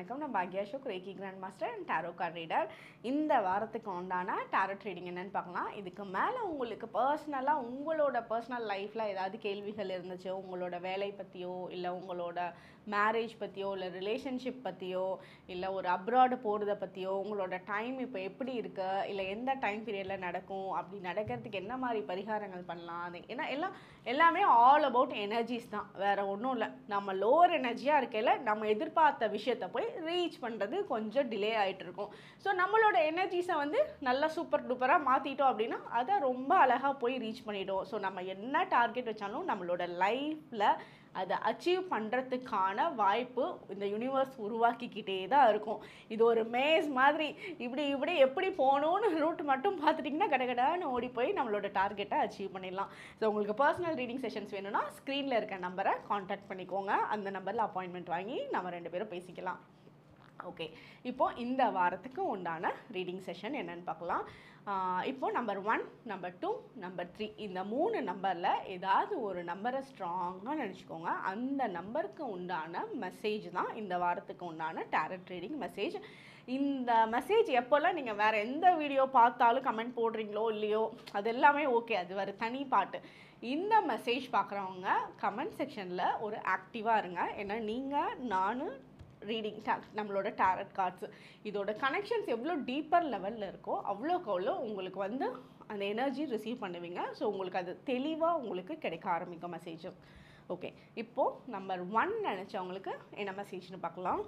வணக்கம் நான் பாக்யா Ashok reiki grand master and tarot card reader இந்த வாரத்துக்கு உண்டான டாரோ ட்ரேடிங் என்னன்னு பார்க்கலாம் இதுக்கு மேலே உங்களுக்கு பர்சனலாக உங்களோட பர்சனல் லைஃப்பில் ஏதாவது கேள்விகள் இருந்துச்சு உங்களோட வேலை பற்றியோ இல்லை உங்களோட மேரேஜ் பற்றியோ இல்லை ரிலேஷன்ஷிப் பற்றியோ இல்லை ஒரு அப்ராடு போகிறத பற்றியோ உங்களோட டைம் இப்போ எப்படி இருக்கு இல்லை எந்த டைம் பீரியடில் நடக்கும் அப்படி நடக்கிறதுக்கு என்ன மாதிரி பரிகாரங்கள் பண்ணலாம் அது ஏன்னா எல்லாம் எல்லாமே ஆல் அபவுட் எனர்ஜிஸ் தான் வேறு ஒன்றும் இல்லை நம்ம லோவர் எனர்ஜியாக இருக்கையில் நம்ம எதிர்பார்த்த விஷயத்தை போய் ரீச் பண்ணுறது கொஞ்சம் டிலே ஆகிட்டு இருக்கும் ஸோ நம்மளோட எனர்ஜிஸை வந்து நல்லா சூப்பர் டூப்பராக மாற்றிட்டோம் அப்படின்னா அதை ரொம்ப அழகாக போய் ரீச் பண்ணிட்டோம் ஸோ நம்ம என்ன டார்கெட் வச்சாலும் நம்மளோட லைஃப்பில் அதை அச்சீவ் பண்ணுறதுக்கான வாய்ப்பு இந்த யூனிவர்ஸ் உருவாக்கிக்கிட்டே தான் இருக்கும் இது ஒரு மேஸ் மாதிரி இப்படி இப்படி எப்படி போகணும்னு ரூட் மட்டும் பார்த்துட்டிங்கன்னா கடகடான்னு ஓடி போய் நம்மளோட டார்கெட்டை அச்சீவ் பண்ணிடலாம் ஸோ உங்களுக்கு பர்சனல் ரீடிங் செஷன்ஸ் வேணும்னா ஸ்க்ரீனில் இருக்க நம்பரை காண்டாக்ட் பண்ணிக்கோங்க அந்த நம்பரில் அப்பாயின்மெண்ட் வாங்கி நம்ம ரெண்டு பேரும் பேசிக்கலாம் ஓகே இப்போ இந்த வாரத்துக்கு உண்டான ரீடிங் செஷன் என்னன்னு பார்க்கலாம் ஆஹ் இப்போ number one number two number three இந்த மூணு நம்பரில் ஏதாவது ஒரு நம்பரை ஸ்ட்ராங்காக நினச்சிக்கோங்க அந்த நம்பருக்கு உண்டான மெசேஜ் தான் இந்த வாரத்துக்கு உண்டான டேரட் ரீடிங் மெசேஜ் இந்த மெசேஜ் எப்போல்லாம் நீங்கள் வேறு எந்த வீடியோ பார்த்தாலும் கமெண்ட் போடுறீங்களோ இல்லையோ அது எல்லாமே ஓகே அது வேறு தனி பாட்டு இந்த மெசேஜ் பார்க்குறவங்க கமெண்ட் செக்ஷனில் ஒரு ஆக்டிவாக இருங்க ஏன்னா நீங்கள் நான் ரீடிங் நம்மளோட டேரட் கார்ட்ஸ் இதோட கனெக்ஷன்ஸ் எவ்வளோ டீப்பர் லெவலில் இருக்கோ அவ்வளோக்கு அவ்வளோ உங்களுக்கு வந்து அந்த எனர்ஜி ரிசீவ் பண்ணுவீங்க ஸோ உங்களுக்கு அது தெளிவாக உங்களுக்கு கிடைக்க ஆரம்பிக்கும் மெசேஜ் ஓகே இப்போது நம்பர் ஒன் நினச்சவங்களுக்கு என்ன மெசேஜ்னு பார்க்கலாம்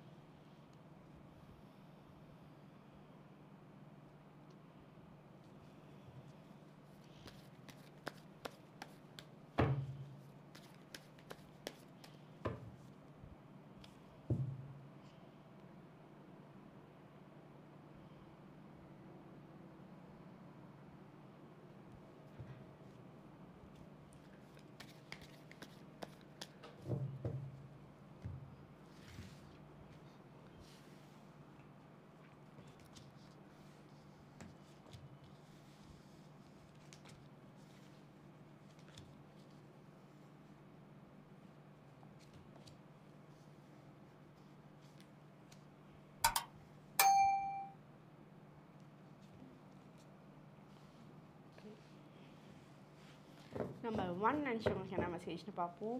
நம்ம ஒன் நினச்சவங்களுக்கு என்ன மெசேஜ்னு பார்ப்போம்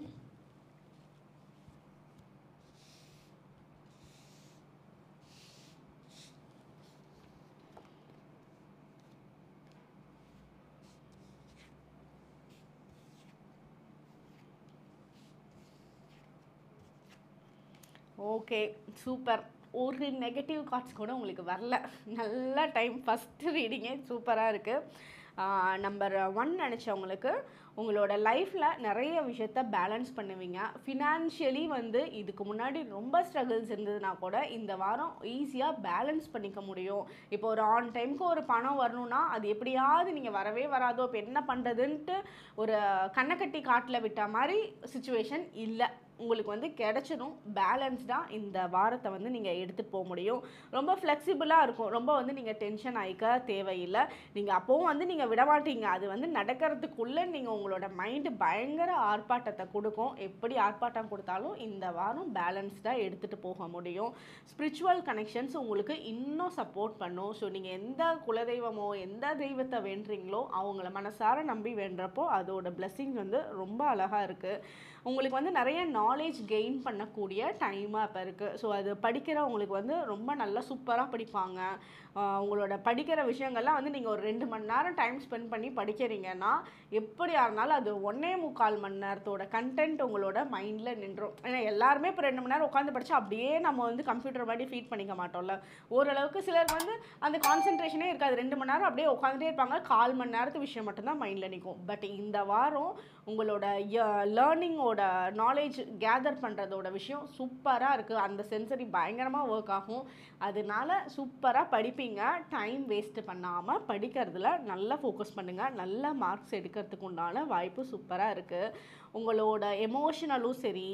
ஓகே சூப்பர் ஒரு நெகட்டிவ் கார்ட்ஸ் கூட உங்களுக்கு வரல நல்ல டைம் ஃபஸ்ட்டு ரீடிங்கே சூப்பராக இருக்குது நம்பர் ஒன் நினச்சவங்களுக்கு உங்களோட லைஃப்பில் நிறைய விஷயத்த பேலன்ஸ் பண்ணுவீங்க ஃபினான்ஷியலி வந்து இதுக்கு முன்னாடி ரொம்ப ஸ்ட்ரகிள்ஸ் இருந்ததுன்னா கூட இந்த வாரம் ஈஸியாக பேலன்ஸ் பண்ணிக்க முடியும் இப்போ ஒரு ஆன் டைமுக்கு ஒரு பணம் வரணும்னா அது எப்படியாவது நீங்கள் வரவே வராதோ இப்போ என்ன பண்ணுறதுன்ட்டு ஒரு கண்ணக்கட்டி காட்டில் விட்ட மாதிரி சுச்சுவேஷன் இல்லை உங்களுக்கு வந்து கிடைச்சிடும் பேலன்ஸ்டாக இந்த வாரத்தை வந்து நீங்கள் எடுத்துகிட்டு போக முடியும் ரொம்ப ஃப்ளெக்சிபிளாக இருக்கும் ரொம்ப வந்து நீங்கள் டென்ஷன் ஆகிக்க தேவையில்லை நீங்கள் அப்போவும் வந்து நீங்கள் விட மாட்டீங்க அது வந்து நடக்கிறதுக்குள்ளே நீங்கள் உங்களோட மைண்டு பயங்கர ஆர்ப்பாட்டத்தை கொடுக்கும் எப்படி ஆர்ப்பாட்டம் கொடுத்தாலும் இந்த வாரம் பேலன்ஸ்டாக எடுத்துகிட்டு போக முடியும் ஸ்பிரிச்சுவல் கனெக்ஷன்ஸ் உங்களுக்கு இன்னும் சப்போர்ட் பண்ணும் ஸோ நீங்கள் எந்த குலதெய்வமோ எந்த தெய்வத்தை வேண்டுறீங்களோ அவங்கள மனசார நம்பி வேண்டுறப்போ அதோட blessings வந்து ரொம்ப அழகாக இருக்குது உங்களுக்கு வந்து நிறைய நாலேஜ் கெயின் பண்ணக்கூடிய டைமாக இப்போ இருக்குது ஸோ அது படிக்கிறவங்களுக்கு வந்து ரொம்ப நல்லா சூப்பராக படிப்பாங்க ஆஹ் உங்களோட படிக்கிற விஷயங்கள்லாம் வந்து நீங்கள் ஒரு ரெண்டு மணி நேரம் டைம் ஸ்பெண்ட் பண்ணி படிக்கிறீங்கன்னா எப்படியா இருந்தாலும் அது ஒன்றே முக்கால் மணி நேரத்தோட கண்டென்ட் உங்களோட மைண்டில் நின்றும் ஏன்னா எல்லாருமே இப்போ ரெண்டு மணி நேரம் உட்காந்து படிச்சா அப்படியே நம்ம வந்து கம்ப்யூட்டர் மாதிரி ஃபீட் பண்ணிக்க மாட்டோம்ல ஓரளவுக்கு சிலருக்கு வந்து அந்த கான்சென்ட்ரேஷனே இருக்காது ரெண்டு மணி நேரம் அப்படியே உட்காந்துட்டே இருப்பாங்க கால் மணி நேரத்து விஷயம் மட்டும்தான் மைண்டில் நிற்கும் பட் இந்த வாரம் உங்களோட லேர்னிங்கோட நாலேஜ் கேதர் பண்ணுறதோட விஷயம் சூப்பராக இருக்குது அந்த சென்சரி பயங்கரமாக ஒர்க் ஆகும் அதனால சூப்பராக படிப்பீங்க டைம் வேஸ்ட் பண்ணாமல் படிக்கிறதுல நல்லா ஃபோக்கஸ் பண்ணுங்கள் நல்ல மார்க்ஸ் எடுக்கிறதுக்கு உண்டான வாய்ப்பு சூப்பராக இருக்குது உங்களோட எமோஷனலும் சரி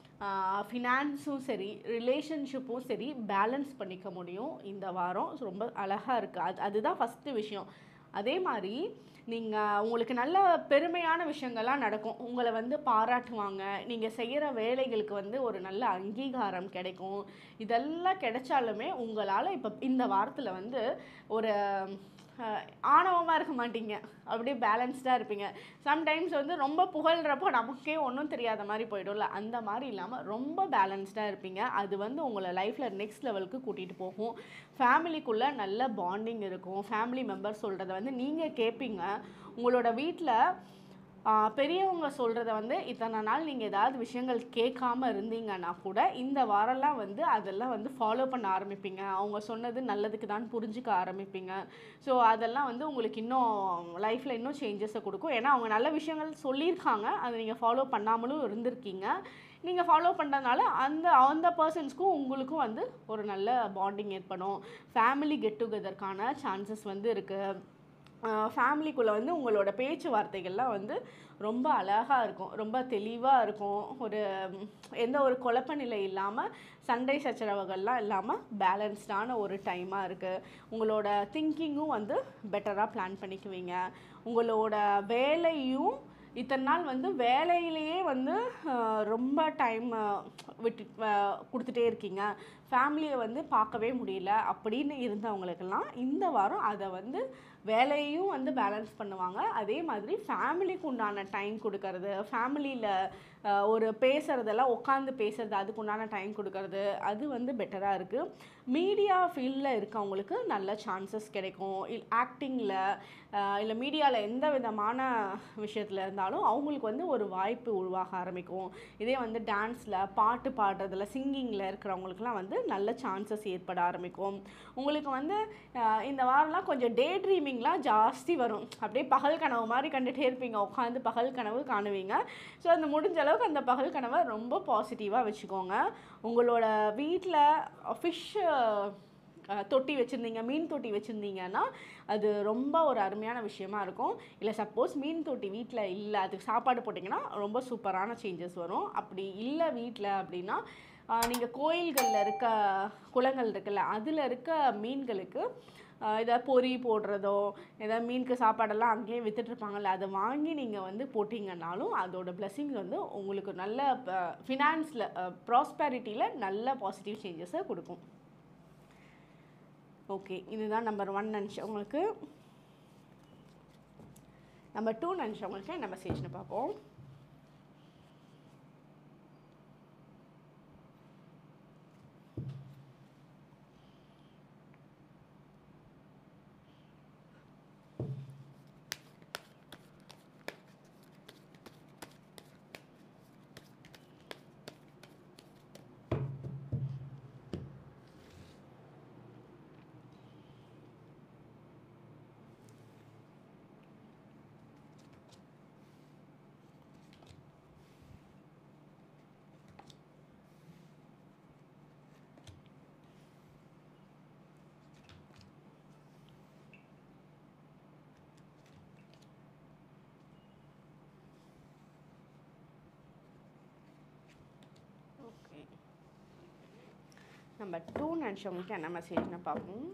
ஃபினான்ஸும் சரி ரிலேஷன்ஷிப்பும் சரி பேலன்ஸ் பண்ணிக்க முடியும் இந்த வாரம் ரொம்ப அழகாக இருக்குது அது அதுதான் ஃபஸ்ட்டு விஷயம் அதே மாதிரி நீங்கள் உங்களுக்கு நல்ல பெருமையான விஷயங்கள்லாம் நடக்கும் உங்களை வந்து பாராட்டுவாங்க நீங்கள் செய்கிற வேலைகளுக்கு வந்து ஒரு நல்ல அங்கீகாரம் கிடைக்கும் இதெல்லாம் கிடைச்சாலுமே உங்களால் இப்போ இந்த வாரத்தில் வந்து ஒரு ஆணவமாக இருக்க மாட்டீங்க அப்படியே பேலன்ஸ்டாக இருப்பீங்க சம்டைம்ஸ் வந்து ரொம்ப புகழ்கிறப்போ நமக்கே ஒன்றும் தெரியாத மாதிரி போயிடும்ல அந்த மாதிரி இல்லாமல் ரொம்ப பேலன்ஸ்டாக இருப்பீங்க அது வந்து உங்களை லைஃப்பில் நெக்ஸ்ட் லெவலுக்கு கூட்டிகிட்டு போகும் ஃபேமிலிக்குள்ளே நல்ல பாண்டிங் இருக்கும் ஃபேமிலி மெம்பர்ஸ் சொல்கிறத வந்து நீங்கள் கேட்பீங்க உங்களோட வீட்டில் ஆஹ் பெரியவங்க சொல்கிறத வந்து இத்தனை நாள் நீங்கள் ஏதாவது விஷயங்கள் கேட்காம இருந்தீங்கன்னா கூட இந்த வாரம்லாம் வந்து அதெல்லாம் வந்து ஃபாலோ பண்ண ஆரம்பிப்பீங்க அவங்க சொன்னது நல்லதுக்கு தான் புரிஞ்சுக்க ஆரம்பிப்பீங்க ஸோ அதெல்லாம் வந்து உங்களுக்கு இன்னும் லைஃப்பில் இன்னும் சேஞ்சஸை கொடுக்கும் ஏன்னா அவங்க நல்ல விஷயங்கள் சொல்லியிருக்காங்க அதை நீங்கள் ஃபாலோ பண்ணாமலும் இருந்திருக்கீங்க நீங்கள் ஃபாலோ பண்ணுறதுனால அந்த அந்த பர்சன்ஸ்க்கும் உங்களுக்கும் வந்து ஒரு நல்ல பாண்டிங் ஏற்படும் ஃபேமிலி கெட் டுகெதர்க்கான சான்சஸ் வந்து இருக்குது ஃபேமிலிக்குள்ளே வந்து உங்களோட பேச்சுவார்த்தைகள்லாம் வந்து ரொம்ப அழகாக இருக்கும் ரொம்ப தெளிவாக இருக்கும் ஒரு ம், எந்த ஒரு குழப்ப நிலை இல்லாமல் சண்டை சச்சரவுகள்லாம் இல்லாமல் பேலன்ஸ்டான ஒரு டைமாக இருக்குது உங்களோட திங்கிங்கும் வந்து பெட்டராக பிளான் பண்ணிக்குவீங்க உங்களோட வேலையும் இத்தனை நாள் வந்து வேலையிலேயே வந்து அஹ், ரொம்ப டைம் விட்டு அஹ், கொடுத்துட்டே இருக்கீங்க ஃபேமிலியை வந்து பார்க்கவே முடியல அப்படின்னு இருந்தவங்களுக்கெல்லாம் இந்த வாரம் அதை வந்து வேலையும் வந்து பேலன்ஸ் பண்ணுவாங்க அதே மாதிரி ஃபேமிலிக்கு உண்டான டைம் கொடுக்கறது ஃபேமிலியில் ஒரு பேசுகிறதெல்லாம் உட்காந்து பேசுறது அதுக்கு உண்டான டைம் கொடுக்கறது அது வந்து பெட்டராக இருக்குது மீடியா ஃபீல்டில் இருக்கவங்களுக்கு நல்ல சான்சஸ் கிடைக்கும் இல் ஆக்டிங்கில் இல்லை மீடியாவில் எந்த விதமான விஷயத்தில் இருந்தாலும் அவங்களுக்கு வந்து ஒரு வாய்ப்பு உருவாக ஆரம்பிக்கும் இதே வந்து டான்ஸில் பாட்டு பாடுறதுல சிங்கிங்கில் இருக்கிறவங்களுக்குலாம் வந்து நல்ல சான்சஸ் ஏற்பட ஆரம்பிக்கும் உங்களுக்கு வந்து அஹ், இந்த வாரம்லாம் கொஞ்சம் டே ட்ரீமிங்லாம் ஜாஸ்தி வரும் அப்படியே பகல் கனவு மாதிரி கண்டுகிட்டே இருப்பீங்க உட்காந்து பகல் கனவு காணுவீங்க ஸோ அந்த முடிஞ்ச அளவுக்கு அந்த பகல் கனவை ரொம்ப பாசிட்டிவாக வச்சுக்கோங்க உங்களோட வீட்டில் ஃபிஷ் தொட்டி வச்சுருந்தீங்க மீன் தொட்டி வச்சுருந்தீங்கன்னா அது ரொம்ப ஒரு அருமையான விஷயமா இருக்கும் இல்லை சப்போஸ் மீன் தொட்டி வீட்டில் இல்லை அதுக்கு சாப்பாடு போட்டிங்கன்னா ரொம்ப சூப்பரான சேஞ்சஸ் வரும் அப்படி இல்லை வீட்டில் அப்படின்னா நீங்கள் கோயில்களில் இருக்க குளங்கள் இருக்குல்ல அதில் இருக்க மீன்களுக்கு ஆஹ் ஏதாவது பொறி போடுறதோ ஏதாவது மீனுக்கு சாப்பாடெல்லாம் அங்கேயே வித்துட்ருப்பாங்கல்ல அதை வாங்கி நீங்கள் வந்து போட்டிங்கன்னாலும் அதோட blessings வந்து உங்களுக்கு நல்ல ஃபினான்ஸில் ப்ராஸ்பெரிட்டியில் நல்ல பாசிட்டிவ் சேஞ்சஸை கொடுக்கும் ஓகே இதுதான் நம்பர் ஒன் நினச்சவங்களுக்கு நம்பர் டூ நினச்சவங்களுக்கு என்ன மெசேஜ்னு பார்ப்போம் ஓகே நம்பர் டூ நினச்சவங்களுக்கு என்ன மெசேஜ்னு பார்ப்போம்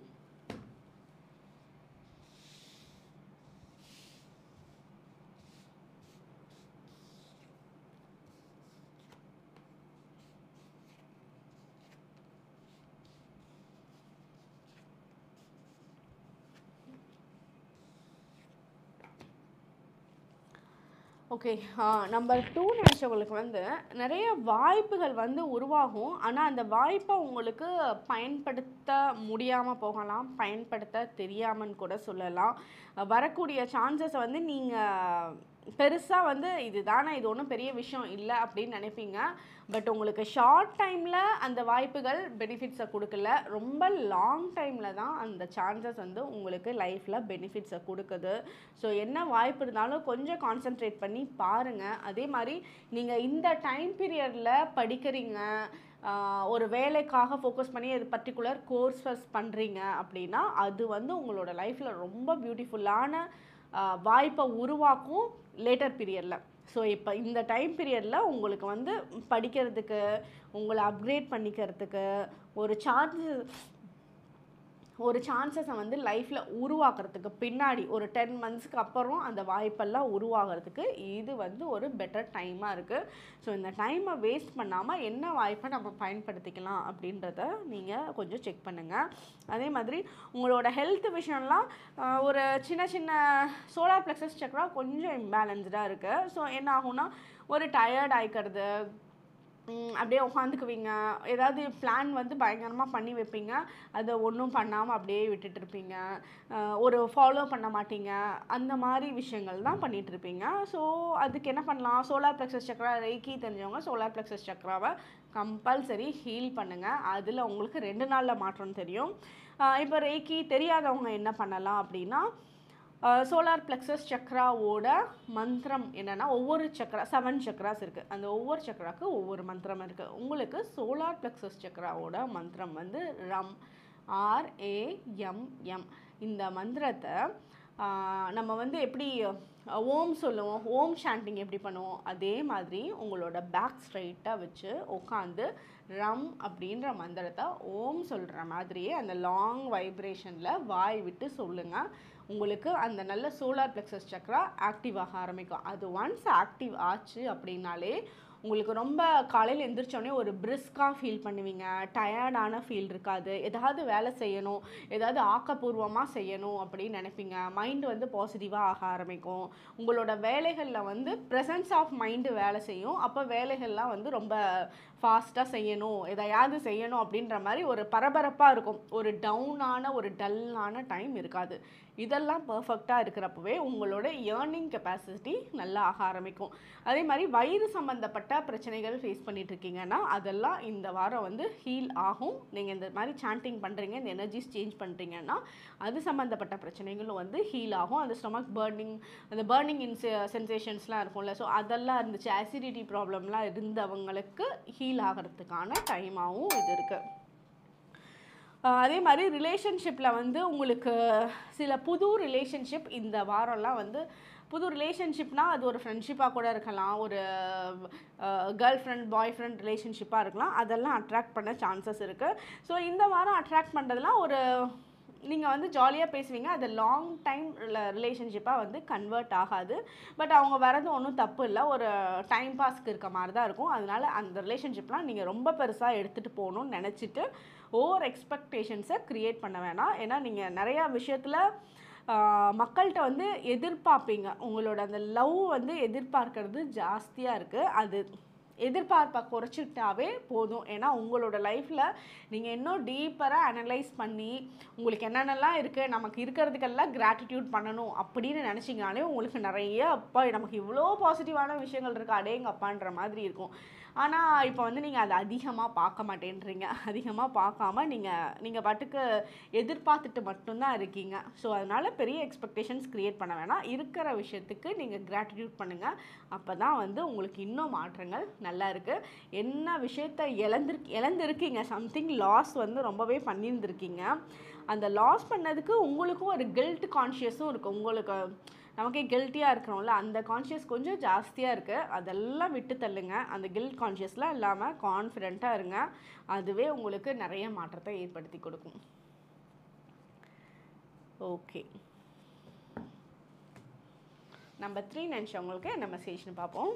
ஓகே நம்பர் டூ நினச்சவங்களுக்கு வந்து நிறைய வாய்ப்புகள் வந்து உருவாகும் ஆனால் அந்த வாய்ப்பை உங்களுக்கு பயன்படுத்த முடியாமல் போகலாம் பயன்படுத்த தெரியாமன்னு கூட சொல்லலாம் அஹ் வரக்கூடிய சான்சஸை வந்து நீங்கள் பெருசாக வந்து இதுதானே இது ஒன்றும் பெரிய விஷயம் இல்லை அப்படின்னு நினைப்பீங்க பட் உங்களுக்கு ஷார்ட் டைமில் அந்த வாய்ப்புகள் பெனிஃபிட்ஸை கொடுக்கல ரொம்ப லாங் டைமில் தான் அந்த சான்சஸ் வந்து உங்களுக்கு லைஃப்பில் பெனிஃபிட்ஸை கொடுக்குது ஸோ என்ன வாய்ப்பு இருந்தாலும் கொஞ்சம் கான்சென்ட்ரேட் பண்ணி பாருங்கள் அதே மாதிரி நீங்கள் இந்த டைம் பீரியடில் படிக்கிறீங்க ஆஹ் ஒரு வேலைக்காக ஃபோக்கஸ் பண்ணி அது பர்டிகுலர் கோர்ஸஸ் பண்ணுறீங்க அப்படின்னா அது வந்து உங்களோட லைஃப்பில் ரொம்ப பியூட்டிஃபுல்லான வாய்ப்பை உருவாக்கும் லேட்டர் பீரியடில் ஸோ இப்போ இந்த டைம் பீரியடில் உங்களுக்கு வந்து படிக்கிறதுக்கு உங்களை அப்கிரேட் பண்ணிக்கிறதுக்கு ஒரு சான்சஸ் ஒரு சான்சஸை வந்து லைஃப்பில் உருவாக்குறதுக்கு பின்னாடி ஒரு டென் மந்த்ஸ்க்கு அப்புறம் அந்த வாய்ப்பெல்லாம் உருவாகிறதுக்கு இது வந்து ஒரு பெட்டர் டைமாக இருக்குது ஸோ இந்த டைமை வேஸ்ட் பண்ணாமல் என்ன வாய்ப்பை நம்ம பயன்படுத்திக்கலாம் அப்படின்றத நீங்கள் கொஞ்சம் செக் பண்ணுங்கள் அதே மாதிரி உங்களோட ஹெல்த் விஷயம்லாம் ஆஹ், ஒரு சின்ன சின்ன சோலார் plexus சக்கரா கொஞ்சம் இம்பேலன்ஸ்டாக இருக்குது ஸோ என்ன ஆகும்னா ஒரு டயர்ட் ஆயிக்கிறது ம், அப்படியே உட்காந்துக்குவீங்க ஏதாவது பிளான் வந்து பயங்கரமாக பண்ணி வைப்பீங்க அதை ஒன்றும் பண்ணாமல் அப்படியே விட்டுட்டு இருப்பீங்க அஹ், ஒரு ஃபாலோ பண்ண மாட்டீங்க அந்த மாதிரி விஷயங்கள் தான் பண்ணிட்டு இருப்பீங்க ஸோ அதுக்கு என்ன பண்ணலாம் சோலார் plexus சக்கரா ரெய்க்கி தெரிஞ்சவங்க சோலார் plexus சக்கராவை கம்பல்சரி ஹீல் பண்ணுங்கள் அதில் உங்களுக்கு ரெண்டு நாளில் மாற்றம் தெரியும் இப்போ ரெய்க்கி தெரியாதவங்க என்ன பண்ணலாம் அப்படின்னா சோலார் plexus சக்ராவோட மந்திரம் என்னன்னா ஒவ்வொரு சக்ரா செவன் சக்ராஸ் இருக்குது அந்த ஒவ்வொரு சக்ராக்கு ஒவ்வொரு மந்திரம் இருக்குது உங்களுக்கு சோலார் plexus சக்ராவோட மந்திரம் வந்து ரம் ஆர்ஏஎம்எம் இந்த மந்திரத்தை ஆஹ், நம்ம வந்து எப்படி அஹ், ஓம் சொல்லுவோம் ஓம் சாண்டிங் எப்படி பண்ணுவோம் அதே மாதிரி உங்களோட பேக் ஸ்ட்ரைட்டாக வச்சு உட்காந்து ரம் அப்படின்ற மந்திரத்தை ஓம் சொல்கிற மாதிரியே அந்த லாங் வைப்ரேஷனில் வாய் விட்டு சொல்லுங்கள் உங்களுக்கு அந்த நல்ல சோலார் plexus சக்ரா ஆக்டிவ் ஆக ஆரம்பிக்கும் அது ஒன்ஸ் ஆக்டிவ் ஆச்சு அப்படின்னாலே உங்களுக்கு ரொம்ப காலையில் எந்திரிச்சோடனே ஒரு பிரிஸ்காக ஃபீல் பண்ணுவீங்க டயர்டான ஃபீல் இருக்காது ஏதாவது வேலை செய்யணும் ஏதாவது ஆக்கப்பூர்வமாக செய்யணும் அப்படின்னு நினைப்பீங்க மைண்டு வந்து பாசிட்டிவாக ஆக ஆரம்பிக்கும் உங்களோட வேலைகளில் வந்து ப்ரெசன்ஸ் ஆஃப் மைண்டு வேலை செய்யும் அப்போ வேலைகள்லாம் வந்து ரொம்ப ஃபாஸ்ட்டாக செய்யணும் எதையாவது செய்யணும் அப்படின்ற மாதிரி ஒரு பரபரப்பாக இருக்கும் ஒரு டவுனான ஒரு டல்லான டைம் இருக்காது இதெல்லாம் பர்ஃபெக்டாக இருக்கிறப்பவே உங்களோட ஏர்னிங் கெப்பாசிட்டி நல்லா ஆக ஆரம்பிக்கும் அதே மாதிரி வயிறு சம்மந்தப்பட்ட பிரச்சனைகள் ஃபேஸ் பண்ணிட்டு இருக்கீங்கன்னா அதெல்லாம் இந்த வாரம் வந்து ஹீல் ஆகும் நீங்கள் இந்த மாதிரி சாண்டிங் பண்ணுறீங்க இந்த எனர்ஜிஸ் சேஞ்ச் பண்ணுறீங்கன்னா அது சம்மந்தப்பட்ட பிரச்சனைகளும் வந்து ஹீல் ஆகும் அந்த ஸ்டொமக் பர்னிங் அந்த பர்னிங் இன் சென்சேஷன்ஸ்லாம் இருக்கும்ல ஸோ அதெல்லாம் இருந்துச்சு அசிடிட்டி ப்ராப்ளம்லாம் இருந்தவங்களுக்கு ஹீல் ஆகிறதுக்கான டைமாகவும் இது இருக்குது ஆஹ் அதே மாதிரி ரிலேஷன்ஷிப்பில் வந்து உங்களுக்கு சில புது ரிலேஷன்ஷிப் இந்த வாரம்லாம் வந்து புது ரிலேஷன்ஷிப்னால் அது ஒரு ஃப்ரெண்ட்ஷிப்பாக கூட இருக்கலாம் ஒரு கேர்ள் ஃப்ரெண்ட் பாய் ஃப்ரெண்ட் ரிலேஷன்ஷிப்பாக இருக்கலாம் அதெல்லாம் அட்ராக்ட் பண்ண சான்சஸ் இருக்குது ஸோ இந்த வாரம் அட்ராக்ட் பண்ணுறதுலாம் ஒரு நீங்கள் வந்து ஜாலியாக பேசுவீங்க அது லாங் டைம் ரிலேஷன்ஷிப்பாக வந்து கன்வெர்ட் ஆகாது பட் அவங்க வரது ஒன்றும் தப்பு இல்லை ஒரு டைம் பாஸ்க்கு இருக்க மாதிரி தான் இருக்கும் அதனால அந்த ரிலேஷன்ஷிப்லாம் நீங்கள் ரொம்ப பெருசாக எடுத்துகிட்டு போகணும்னு நினச்சிட்டு ஓவர் எக்ஸ்பெக்டேஷன்ஸை க்ரியேட் பண்ண வேணாம் ஏன்னா நீங்கள் நிறையா விஷயத்தில் மக்கள்கிட்ட வந்து எதிர்பார்ப்பீங்க உங்களோட அந்த லவ் வந்து எதிர்பார்க்கறது ஜாஸ்தியாக இருக்குது அது எதிர்பார்ப்பை குறைச்சிட்டாவே போதும் ஏன்னா உங்களோட லைஃப்பில் நீங்கள் இன்னும் டீப்பராக அனலைஸ் பண்ணி உங்களுக்கு என்னென்னலாம் இருக்குது நமக்கு இருக்கிறதுக்கெல்லாம் கிராட்டிடியூட் பண்ணணும் அப்படின்னு நினச்சிங்கனாலே உங்களுக்கு நிறைய அப்பா நமக்கு இவ்வளோ பாசிட்டிவான விஷயங்கள் இருக்குது அடேங்க அப்பான்ற மாதிரி இருக்கும் ஆனால் இப்போ வந்து நீங்கள் அதை அதிகமாக பார்க்க மாட்டேன்றீங்க அதிகமாக பார்க்காம நீங்கள் நீங்கள் பாட்டுக்கு எதிர்பார்த்துட்டு மட்டும்தான் இருக்கீங்க ஸோ அதனால் பெரிய எக்ஸ்பெக்டேஷன்ஸ் க்ரியேட் பண்ண வேணாம் இருக்கிற விஷயத்துக்கு நீங்கள் கிராட்டிடியூட் பண்ணுங்கள் அப்போ தான் வந்து உங்களுக்கு இன்னும் மாற்றங்கள் நல்லா இருக்குது என்ன விஷயத்த இழந்திரு இழந்திருக்கீங்க சம்திங் லாஸ் வந்து ரொம்பவே பண்ணியிருந்திருக்கீங்க அந்த லாஸ் பண்ணதுக்கு உங்களுக்கும் ஒரு கில்ட் கான்ஷியஸும் இருக்குது உங்களுக்கு நமக்கே கில்ட்டியாக இருக்கிறோம்ல அந்த கான்ஷியஸ் கொஞ்சம் ஜாஸ்தியாக இருக்குது அதெல்லாம் விட்டு தள்ளுங்க அந்த கில்ட் கான்ஷியஸ்லாம் இல்லாமல் கான்ஃபிடெண்ட்டாக இருங்க அதுவே உங்களுக்கு நிறைய மாற்றத்தை ஏற்படுத்தி கொடுக்கும் ஓகே நம்பர் த்ரீ நினச்சவங்களுக்கு என்ன மெசேஜ்னு பார்ப்போம்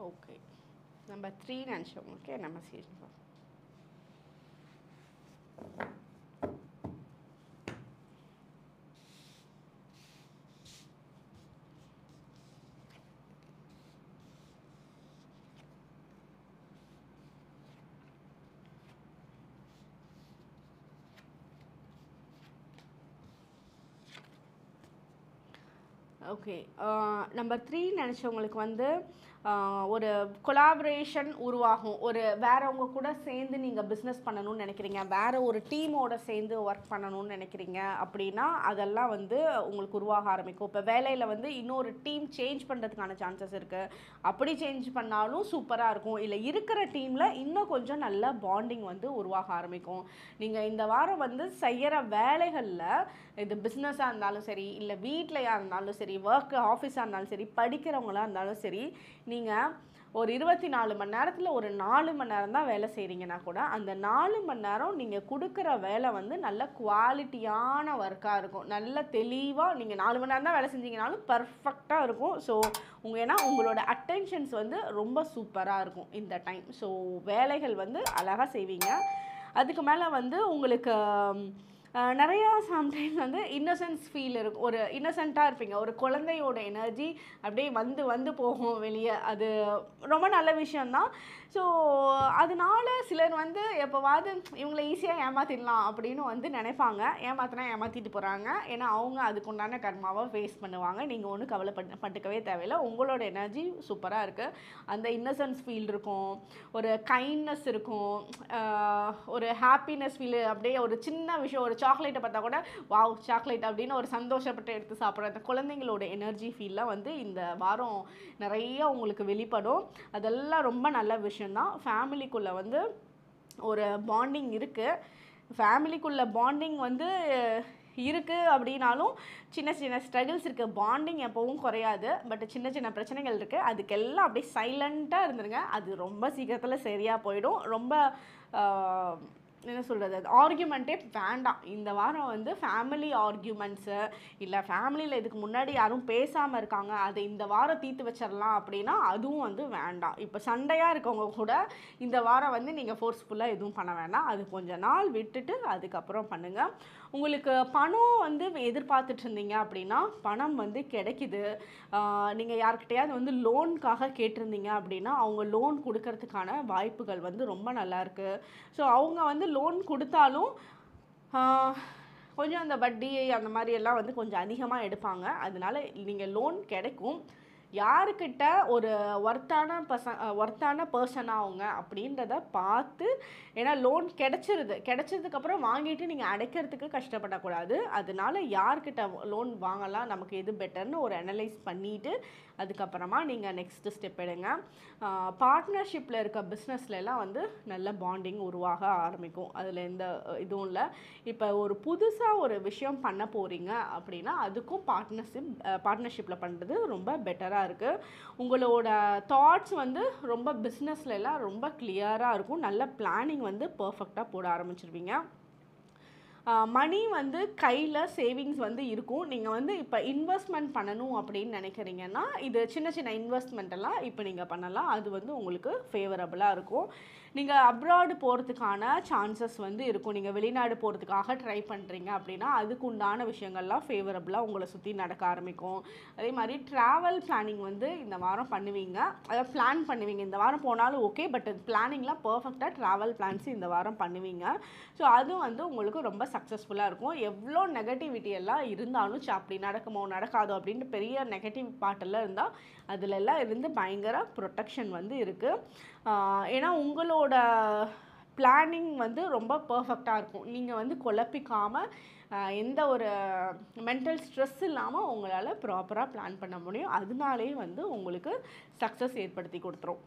ஓகே நம்பர் த்ரீ நினச்சவங்களுக்கு என்ன மெசேஜ் ஓகே நம்பர் த்ரீ நினச்சவங்களுக்கு வந்து ஆஹ், ஒரு கொலாபரேஷன் உருவாகும் ஒரு வேறவங்க கூட சேர்ந்து நீங்கள் பிஸ்னஸ் பண்ணணும்னு நினைக்கிறீங்க வேற ஒரு டீமோட சேர்ந்து ஒர்க் பண்ணணும்னு நினைக்கிறீங்க அப்படின்னா அதெல்லாம் வந்து உங்களுக்கு உருவாக ஆரம்பிக்கும் இப்போ வேலையில் வந்து இன்னொரு டீம் சேஞ்ச் பண்ணுறதுக்கான சான்சஸ் இருக்குது அப்படி சேஞ்ச் பண்ணாலும் சூப்பராக இருக்கும் இல்லை இருக்கிற டீமில் இன்னும் கொஞ்சம் நல்ல பாண்டிங் வந்து உருவாக ஆரம்பிக்கும் நீங்கள் இந்த வாரம் வந்து செய்கிற வேலைகளில் இது பிஸ்னஸாக இருந்தாலும் சரி இல்லை வீட்லையாக இருந்தாலும் சரி ஒர்க் ஆஃபீஸாக இருந்தாலும் சரி படிக்கிறவங்களா இருந்தாலும் சரி நீங்கள் ஒரு இருபத்தி நாலு மணி நேரத்தில் ஒரு நாலு மணி நேரம் தான் வேலை செய்கிறீங்கன்னா கூட அந்த நாலு மணி நேரம் நீங்கள் கொடுக்குற வேலை வந்து நல்ல குவாலிட்டியான ஒர்க்காக இருக்கும் நல்ல தெளிவாக நீங்கள் நாலு மணி நேரம் தான் வேலை செஞ்சீங்கனாலும் பர்ஃபெக்டாக இருக்கும் ஸோ உங்கள் ஏன்னா உங்களோட அட்டென்ஷன்ஸ் வந்து ரொம்ப சூப்பராக இருக்கும் இந்த டைம் ஸோ வேலைகள் வந்து அழகாக செய்வீங்க அதுக்கு மேலே வந்து உங்களுக்கு ம், அஹ், நிறையா சம்டைம்ஸ் வந்து இன்னசென்ஸ் ஃபீல் இருக்கும் ஒரு இன்னசென்ட்டாக இருப்பீங்க ஒரு குழந்தையோட எனர்ஜி அப்படியே வந்து வந்து போகும் வெளியே அது ரொம்ப நல்ல விஷயந்தான் ஸோ அதனால சிலர் வந்து எப்போவாவது இவங்களை ஈஸியாக ஏமாத்திடலாம் அப்படின்னு வந்து நினைப்பாங்க ஏமாத்தினா ஏமாற்றிட்டு போகிறாங்க ஏன்னா அவங்க அதுக்குண்டான கர்மாவை ஃபேஸ் பண்ணுவாங்க நீங்கள் ஒன்றும் கவலைப்பட்டு பட்டுக்கவே தேவையில்லை உங்களோட எனர்ஜி சூப்பராக இருக்குது அந்த இன்னசென்ஸ் ஃபீல் இருக்கும் ஒரு கைண்ட்னஸ் இருக்கும் ஆஹ் ஒரு ஹாப்பினஸ் ஃபீல் அப்படியே ஒரு சின்ன விஷயம் ஒரு சாக்லேட்டை பார்த்தா கூட வாவ் சாக்லேட் அப்படின்னு ஒரு சந்தோஷப்பட்டு எடுத்து சாப்பிட்ற அந்த குழந்தைங்களோட எனர்ஜி ஃபீல்லாம் வந்து இந்த வாரம் நிறைய உங்களுக்கு வெளிப்படும் அதெல்லாம் ரொம்ப நல்ல விஷயந்தான் ஃபேமிலிக்குள்ளே வந்து ஒரு பாண்டிங் இருக்குது ஃபேமிலிக்குள்ள பாண்டிங் வந்து இருக்குது அப்படின்னாலும் சின்ன சின்ன ஸ்ட்ரகிள்ஸ் இருக்குது பாண்டிங் எப்போவும் குறையாது பட் சின்ன சின்ன பிரச்சனைகள் இருக்குது அதுக்கெல்லாம் அப்படியே சைலண்ட்டாக இருந்துருங்க அது ரொம்ப சீக்கிரத்தில் சரியாக போயிடும் ரொம்ப ஆஹ், என்ன சொல்கிறது அது ஆர்கியூமெண்ட்டே வேண்டாம் இந்த வாரம் வந்து ஃபேமிலி ஆர்கியூமெண்ட்ஸு இல்லை ஃபேமிலியில் இதுக்கு முன்னாடி யாரும் பேசாமல் இருக்காங்க அதை இந்த வாரம் தீர்த்து வச்சிடலாம் அப்படின்னா அதுவும் வந்து வேண்டாம் இப்போ சண்டையாக இருக்கவங்க கூட இந்த வாரம் வந்து நீங்கள் ஃபோர்ஸ்ஃபுல்லாக எதுவும் பண்ண வேண்டாம் அது கொஞ்ச நாள் விட்டுட்டு அதுக்கப்புறம் பண்ணுங்கள் உங்களுக்கு பணம் வந்து எதிர்பார்த்துட்டு இருந்தீங்க அப்படின்னா பணம் வந்து கிடைக்குது நீங்கள் யார்கிட்டயாவது வந்து லோனுக்காக கேட்டிருந்தீங்க அப்படின்னா அவங்க லோன் கொடுக்கறதுக்கான வாய்ப்புகள் வந்து ரொம்ப நல்லா இருக்கு ஸோ அவங்க வந்து லோன் கொடுத்தாலும் ஆஹ், கொஞ்சம் அந்த வட்டி அந்த மாதிரி எல்லாம் வந்து கொஞ்சம் அதிகமாக எடுப்பாங்க அதனால நீங்கள் லோன் கிடைக்கும் யாருக்கிட்ட ஒரு ஒர்த்தான பர்சன் ஒர்த்தான பர்சனாக அவங்க அப்படின்றத பார்த்து ஏன்னா லோன் கிடைச்சிருது கிடைச்சதுக்கப்புறம் வாங்கிட்டு நீங்கள் அடைக்கிறதுக்கு கஷ்டப்படக்கூடாது அதனால யார்கிட்ட லோன் வாங்கலாம் நமக்கு எது பெட்டர்னு ஒரு அனலைஸ் பண்ணிவிட்டு அதுக்கப்புறமா நீங்கள் நெக்ஸ்ட் ஸ்டெப் எடுங்க பார்ட்னர்ஷிப்பில் இருக்க businessல எல்லாம் வந்து நல்ல பாண்டிங் உருவாக ஆரம்பிக்கும் அதில் எந்த அஹ், இதுவும் இல்லை இப்போ ஒரு புதுசாக ஒரு விஷயம் பண்ண போகிறீங்க அப்படின்னா அதுக்கும் பார்ட்னர்ஷிப் பார்ட்னர்ஷிப்பில் பண்ணுறது ரொம்ப பெட்டராக இருக்குது உங்களோட தாட்ஸ் வந்து ரொம்ப businessல எல்லாம் ரொம்ப கிளியராக இருக்கும் நல்ல பிளானிங் வந்து பர்ஃபெக்டாக போட ஆரம்பிச்சிருவீங்க மணி வந்து கையில் சேவிங்ஸ் வந்து இருக்கும் நீங்கள் வந்து இப்போ இன்வெஸ்ட்மெண்ட் பண்ணணும் அப்படின்னு நினைக்கிறீங்கன்னா இது சின்ன சின்ன இன்வெஸ்ட்மெண்ட் எல்லாம் இப்போ நீங்கள் பண்ணலாம் அது வந்து உங்களுக்கு ஃபேவரபுளாக இருக்கும் நீங்கள் அப்ராடு போகிறதுக்கான சான்சஸ் வந்து இருக்கும் நீங்கள் வெளிநாடு போகிறதுக்காக ட்ரை பண்ணுறீங்க அப்படின்னா அதுக்கு உண்டான விஷயங்கள்லாம் ஃபேவரபுளாக உங்களை சுற்றி நடக்க ஆரம்பிக்கும் அதே மாதிரி ட்ராவல் பிளானிங் வந்து இந்த வாரம் பண்ணுவீங்க அதாவது பிளான் பண்ணுவீங்க இந்த வாரம் போனாலும் ஓகே பட் பிளானிங்லாம் பர்ஃபெக்டாக ட்ராவல் பிளான்ஸ் இந்த வாரம் பண்ணுவீங்க ஸோ அதுவும் வந்து உங்களுக்கு ரொம்ப சக்ஸஸ்ஃபுல்லாக இருக்கும் எவ்வளோ நெகட்டிவிட்டி எல்லாம் இருந்தாலும் ச்சே, அப்படி நடக்குமோ நடக்காதோ அப்படின்ட்டு பெரிய நெகட்டிவ் பாட்டெல்லாம் இருந்தால் அதுல எல்லாம் இருந்து பயங்கர ப்ரொட்டெக்ஷன் வந்து இருக்குது ஏன்னா உங்களோட பிளானிங் வந்து ரொம்ப பர்ஃபெக்டாக இருக்கும் நீங்கள் வந்து குழப்பிக்காமல் ஆஹ், எந்த ஒரு மென்டல் ஸ்ட்ரெஸ் இல்லாமல் உங்களால் ப்ராப்பராக பிளான் பண்ண முடியும் அதனாலே வந்து உங்களுக்கு சக்ஸஸ் ஏற்படுத்தி கொடுத்துரும்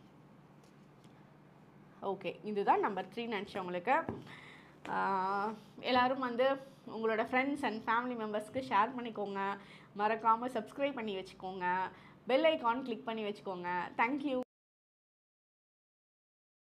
ஓகே இதுதான் நம்பர் த்ரீ நினச்சவங்களுக்கு எல்லாரும் வந்து உங்களோட ஃப்ரெண்ட்ஸ் அண்ட் ஃபேமிலி மெம்பர்ஸ்க்கு ஷேர் பண்ணிக்கோங்க மறக்காமல் சப்ஸ்கிரைப் பண்ணி வச்சுக்கோங்க பெல் ஐகான் கிளிக் பண்ணி வச்சுக்கோங்க தேங்க்யூ